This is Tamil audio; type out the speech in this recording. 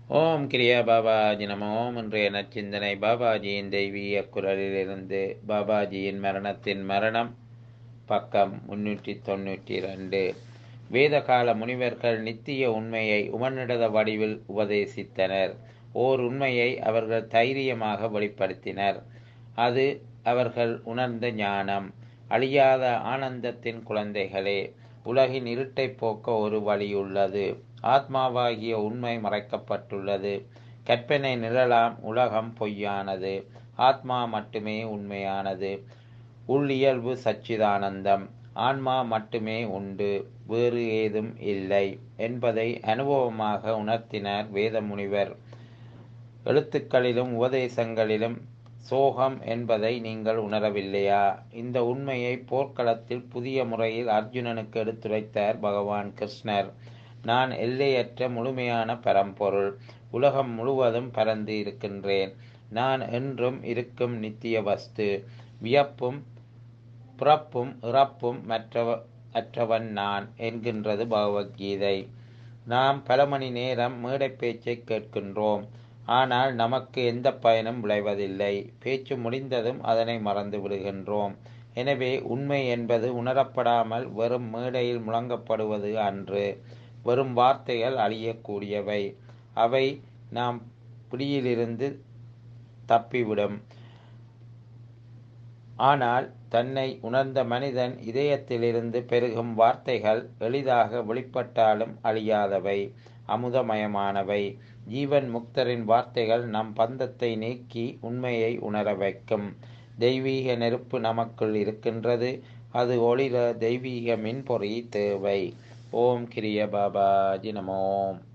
ஓம் கிரியா பாபாஜி நம ஓம் இன்றைய நச்சிந்தனை பாபாஜியின் தெய்வீக குரலிலிருந்து பாபாஜியின் மரணத்தின் மரணம் பக்கம் முன்னூற்றி தொண்ணூற்றி ரெண்டு வேதகால முனிவர்கள் நித்திய உண்மையை உமனிடத வடிவில் உபதேசித்தனர் ஓர் உண்மையை அவர்கள் தைரியமாக வெளிப்படுத்தினர் அது அவர்கள் உணர்ந்த ஞானம் அழியாத ஆனந்தத்தின் குழந்தைகளே உலகின் இருட்டை போக்க ஒரு வழி உள்ளது ஆத்மாவாகிய உண்மை மறைக்கப்பட்டுள்ளது கற்பனை நிழலாம் உலகம் பொய்யானது ஆத்மா மட்டுமே உண்மையானது உள்ளியல்பு சச்சிதானந்தம் ஆன்மா மட்டுமே உண்டு வேறு ஏதும் இல்லை என்பதை அனுபவமாக உணர்த்தினார் வேதமுனிவர் எழுத்துக்களிலும் உபதேசங்களிலும் சோகம் என்பதை நீங்கள் உணரவில்லையா இந்த உண்மையை போர்க்களத்தில் புதிய முறையில் அர்ஜுனனுக்கு எடுத்துரைத்தார் பகவான் கிருஷ்ணர் நான் எல்லையற்ற முழுமையான பரம்பொருள் உலகம் முழுவதும் பரந்து இருக்கின்றேன் நான் என்றும் இருக்கும் நித்திய வஸ்து வியப்பும் பிறப்பும் இறப்பும் மற்றவ அற்றவன் நான் என்கின்றது பகவத்கீதை நாம் பல மணி நேரம் மேடை பேச்சை கேட்கின்றோம் ஆனால் நமக்கு எந்த பயனும் விளைவதில்லை பேச்சு முடிந்ததும் அதனை மறந்து விடுகின்றோம் எனவே உண்மை என்பது உணரப்படாமல் வெறும் மேடையில் முழங்கப்படுவது அன்று வெறும் வார்த்தைகள் அழியக்கூடியவை அவை நாம் பிடியிலிருந்து தப்பிவிடும் ஆனால் தன்னை உணர்ந்த மனிதன் இதயத்திலிருந்து பெருகும் வார்த்தைகள் எளிதாக வெளிப்பட்டாலும் அழியாதவை அமுதமயமானவை ஜீவன் முக்தரின் வார்த்தைகள் நம் பந்தத்தை நீக்கி உண்மையை உணர வைக்கும் தெய்வீக நெருப்பு நமக்குள் இருக்கின்றது அது ஒளிர தெய்வீக மின்பொறி தேவை ஓம் கிரிய பாபாஜி நமோம்